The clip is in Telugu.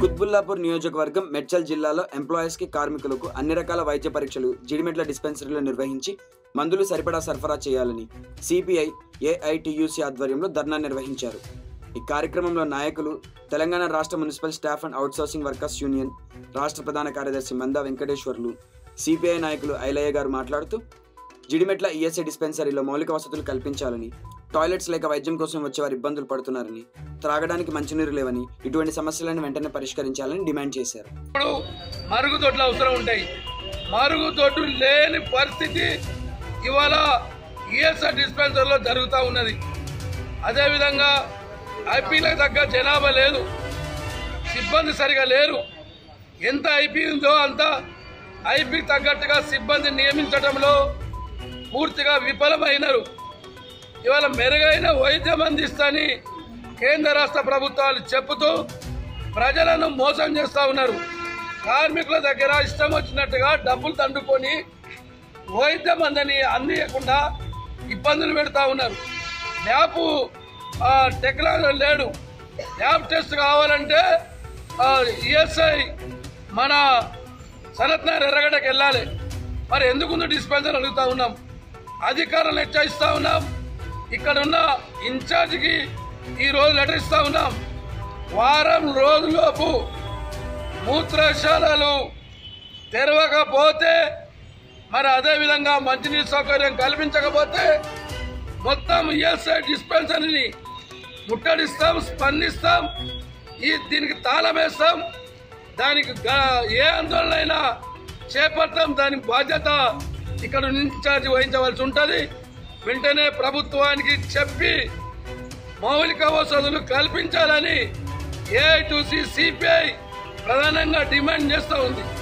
కుత్బుల్లాపూర్ నియోజకవర్గం మెడ్చల్ జిల్లాలో ఎంప్లాయీస్ కి కార్మికులకు అన్ని రకాల వైద్య పరీక్షలు జిడిమెట్ల డిస్పెన్సరీలో నిర్వహించి మందులు సరిపడా సరఫరా చేయాలని సిపిఐ ఏఐటియుసి ఆధ్వర్యంలో ధర్నా నిర్వహించారు ఈ కార్యక్రమంలో నాయకులు తెలంగాణ రాష్ట్ర municipal staff and outsourcing workers union రాష్ట్ర ప్రధాన కార్యదర్శి మందా వెంకటేశ్వర్లు సిపిఐ నాయకులు ఐలయ్య గారు మాట్లాడుతూ జిడిమెట్ల ఈఎస్ఐ డిస్పెన్సరీలో మౌలిక వసతులు కల్పించాలని టాయిలెట్స్ లేక వైద్యం కోసం వచ్చే వారు ఇబ్బందులు పడుతున్నారని త్రాగడానికి మంచినీరు లేవని ఇటువంటి సమస్యలను వెంటనే పరిష్కరించాలని డిమాండ్ చేశారు ఇప్పుడు మరుగుదొడ్లు అవసరం ఉంటాయి మరుగుదొడ్లు లేని పరిస్థితి ఇవాళ ఈఎస్ఆర్ డిస్పెన్సర్లో జరుగుతూ ఉన్నది అదేవిధంగా ఐపీలకు తగ్గ జనాభా లేదు సిబ్బంది సరిగా లేరు ఎంత ఐపీ ఉందో అంత ఐపీకి తగ్గట్టుగా సిబ్బంది నియమించడంలో పూర్తిగా విఫలమైనరు ఇవాళ మెరుగైన వైద్యం అందిస్తని కేంద్ర రాష్ట్ర ప్రభుత్వాలు చెబుతూ ప్రజలను మోసం చేస్తా ఉన్నారు కార్మికుల దగ్గర ఇష్టం వచ్చినట్టుగా డబ్బులు తండుకొని వైద్యం అందని అందియకుండా ఇబ్బందులు పెడతా ఉన్నారు ల్యాబ్ టెక్నాలజీ లేడు ల్యాబ్ టెస్ట్ కావాలంటే ఈఎస్ఐ మన సనత్నార్ ఎర్రగడ్డకి వెళ్ళాలి మరి ఎందుకు డిస్పెన్సర్ అడుగుతా ఉన్నాం అధికారులను హెచ్చరిస్తా ఉన్నాం ఇక్కడ ఉన్న ఇన్ఛార్జికి ఈ రోజు లెటర్ ఇస్తా ఉన్నాం వారం రోజులోపు మూత్రశాలలు తెరవకపోతే మరి అదే విధంగా మంచినీటి సౌకర్యం కల్పించకపోతే మొత్తం ఈఎస్ఐ డిస్పెన్సరీని ముట్టడిస్తాం స్పందిస్తాం ఈ దీనికి తాళం వేస్తాం దానికి గ- ఏ ఆందోళన అయినా చేపడతాం దాని బాధ్యత ఇక్కడ ఇన్ఛార్జ్ వహించవలసి ఉంటుంది వెంటనే ప్రభుత్వానికి చెప్పి మౌలిక వసతులు కల్పించాలని ఏఐ టు సిపిఐ ప్రధానంగా డిమాండ్ చేస్తూ ఉంది